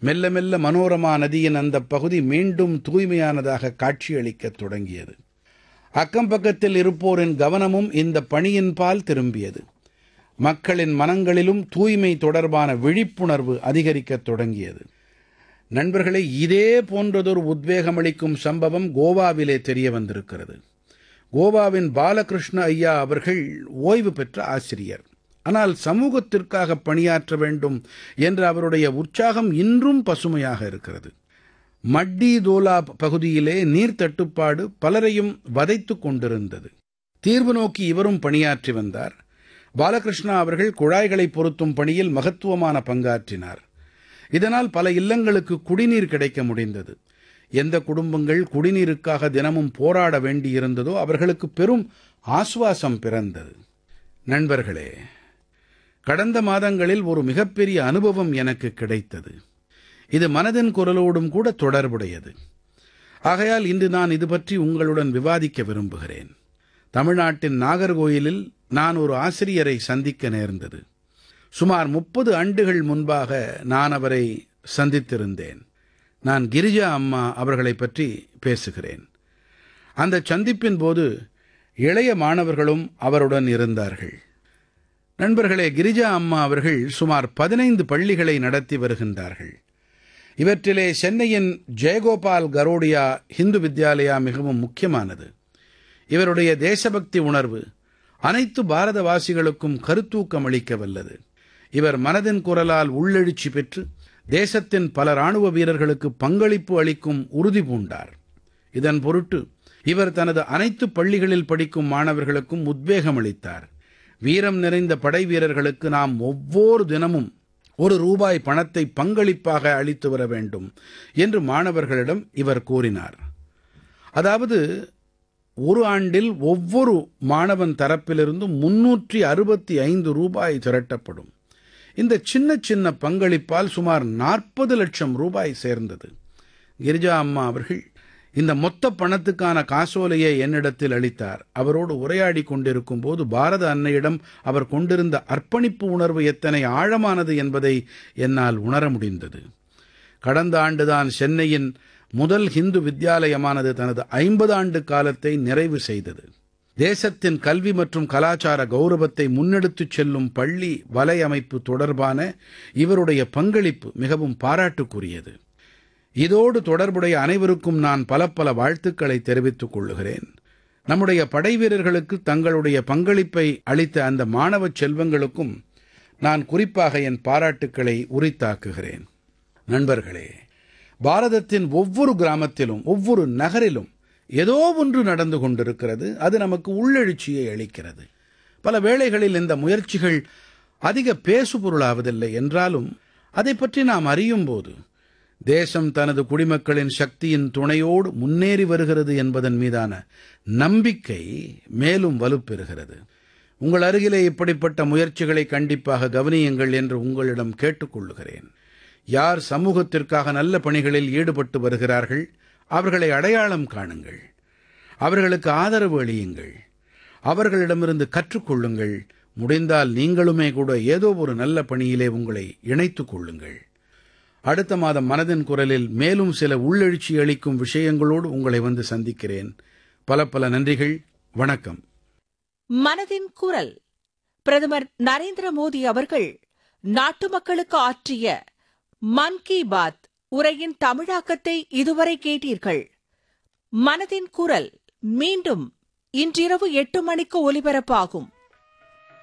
மெல்ல மெல்ல மனோரமா நதியின் அந்த பகுதி மீண்டும் தூய்மையானதாக காட்சியளிக்கத் தொடங்கியது அக்கம் பக்கத்தில் இருப்போரின் கவனமும் இந்த பணியின் பால் திரும்பியது மக்களின் மனங்களிலும் தூய்மை தொடர்பான விழிப்புணர்வு அதிகரிக்கத் தொடங்கியது நண்பர்களே இதே போன்றதொரு உத்வேகமளிக்கும் சம்பவம் கோவாவிலே தெரிய வந்திருக்கிறது கோவாவின் பாலகிருஷ்ண ஐயா அவர்கள் ஓய்வு பெற்ற ஆசிரியர் ஆனால் சமூகத்திற்காக பணியாற்ற வேண்டும் என்ற அவருடைய உற்சாகம் இன்றும் பசுமையாக இருக்கிறது மட்டி தோலா பகுதியிலே நீர் தட்டுப்பாடு பலரையும் வதைத்துக் கொண்டிருந்தது தீர்வு நோக்கி இவரும் பணியாற்றி வந்தார் பாலகிருஷ்ணா அவர்கள் குழாய்களை பொருத்தும் பணியில் மகத்துவமான பங்காற்றினார் இதனால் பல இல்லங்களுக்கு குடிநீர் கிடைக்க முடிந்தது எந்த குடும்பங்கள் குடிநீருக்காக தினமும் போராட வேண்டியிருந்ததோ அவர்களுக்கு பெரும் ஆசுவாசம் பிறந்தது நண்பர்களே கடந்த மாதங்களில் ஒரு மிகப்பெரிய அனுபவம் எனக்கு கிடைத்தது இது மனதின் குரலோடும் கூட தொடர்புடையது ஆகையால் இன்று நான் இது பற்றி உங்களுடன் விவாதிக்க விரும்புகிறேன் தமிழ்நாட்டின் நாகர்கோயிலில் நான் ஒரு ஆசிரியரை சந்திக்க நேர்ந்தது சுமார் முப்பது ஆண்டுகள் முன்பாக நான் அவரை சந்தித்திருந்தேன் நான் கிரிஜா அம்மா அவர்களைப் பற்றி பேசுகிறேன் அந்த சந்திப்பின் போது இளைய மாணவர்களும் அவருடன் இருந்தார்கள் நண்பர்களே கிரிஜா அம்மா அவர்கள் சுமார் பதினைந்து பள்ளிகளை நடத்தி வருகின்றார்கள் இவற்றிலே சென்னையின் ஜெயகோபால் கரோடியா ஹிந்து வித்யாலயா மிகவும் முக்கியமானது இவருடைய தேசபக்தி உணர்வு அனைத்து பாரதவாசிகளுக்கும் கருத்தூக்கம் அளிக்க வல்லது இவர் மனதின் குரலால் உள்ளெழுச்சி பெற்று தேசத்தின் பல இராணுவ வீரர்களுக்கு பங்களிப்பு அளிக்கும் உறுதி பூண்டார் இதன் பொருட்டு இவர் தனது அனைத்து பள்ளிகளில் படிக்கும் மாணவர்களுக்கும் உத்வேகம் அளித்தார் வீரம் நிறைந்த படை வீரர்களுக்கு நாம் ஒவ்வொரு தினமும் ஒரு ரூபாய் பணத்தை பங்களிப்பாக அளித்து வர வேண்டும் என்று மாணவர்களிடம் இவர் கூறினார் அதாவது ஒரு ஆண்டில் ஒவ்வொரு மாணவன் தரப்பிலிருந்தும் முன்னூற்றி அறுபத்தி ஐந்து ரூபாய் திரட்டப்படும் இந்த சின்ன சின்ன பங்களிப்பால் சுமார் நாற்பது லட்சம் ரூபாய் சேர்ந்தது கிரிஜா அம்மா அவர்கள் இந்த மொத்த பணத்துக்கான காசோலையை என்னிடத்தில் அளித்தார் அவரோடு உரையாடி கொண்டிருக்கும் போது பாரத அன்னையிடம் அவர் கொண்டிருந்த அர்ப்பணிப்பு உணர்வு எத்தனை ஆழமானது என்பதை என்னால் உணர முடிந்தது கடந்த ஆண்டுதான் சென்னையின் முதல் ஹிந்து வித்யாலயமானது தனது ஐம்பது ஆண்டு காலத்தை நிறைவு செய்தது தேசத்தின் கல்வி மற்றும் கலாச்சார கௌரவத்தை முன்னெடுத்துச் செல்லும் பள்ளி வலையமைப்பு தொடர்பான இவருடைய பங்களிப்பு மிகவும் பாராட்டுக்குரியது இதோடு தொடர்புடைய அனைவருக்கும் நான் பல பல வாழ்த்துக்களை தெரிவித்துக் கொள்ளுகிறேன் நம்முடைய படைவீரர்களுக்கு தங்களுடைய பங்களிப்பை அளித்த அந்த மாணவச் செல்வங்களுக்கும் நான் குறிப்பாக என் பாராட்டுக்களை உரித்தாக்குகிறேன் நண்பர்களே பாரதத்தின் ஒவ்வொரு கிராமத்திலும் ஒவ்வொரு நகரிலும் ஏதோ ஒன்று நடந்து கொண்டிருக்கிறது அது நமக்கு உள்ளெழுச்சியை அளிக்கிறது பல வேளைகளில் இந்த முயற்சிகள் அதிக பேசுபொருளாவதில்லை என்றாலும் அதை பற்றி நாம் அறியும் போது தேசம் தனது குடிமக்களின் சக்தியின் துணையோடு முன்னேறி வருகிறது என்பதன் மீதான நம்பிக்கை மேலும் வலுப்பெறுகிறது உங்கள் அருகிலே இப்படிப்பட்ட முயற்சிகளை கண்டிப்பாக கவனியுங்கள் என்று உங்களிடம் கேட்டுக்கொள்ளுகிறேன் யார் சமூகத்திற்காக நல்ல பணிகளில் ஈடுபட்டு வருகிறார்கள் அவர்களை அடையாளம் காணுங்கள் அவர்களுக்கு ஆதரவு அளியுங்கள் அவர்களிடமிருந்து கற்றுக்கொள்ளுங்கள் முடிந்தால் நீங்களுமே கூட ஏதோ ஒரு நல்ல பணியிலே உங்களை இணைத்துக் கொள்ளுங்கள் அடுத்த மாதம் மனதின் குரலில் மேலும் சில உள்ளெழுச்சி அளிக்கும் விஷயங்களோடு உங்களை வந்து சந்திக்கிறேன் பல பல நன்றிகள் வணக்கம் மனதின் குரல் பிரதமர் நரேந்திர மோடி அவர்கள் நாட்டு மக்களுக்கு ஆற்றிய மன் கி பாத் உரையின் தமிழாக்கத்தை இதுவரை கேட்டீர்கள் மனதின் குரல் மீண்டும் இன்றிரவு எட்டு மணிக்கு ஒலிபரப்பாகும்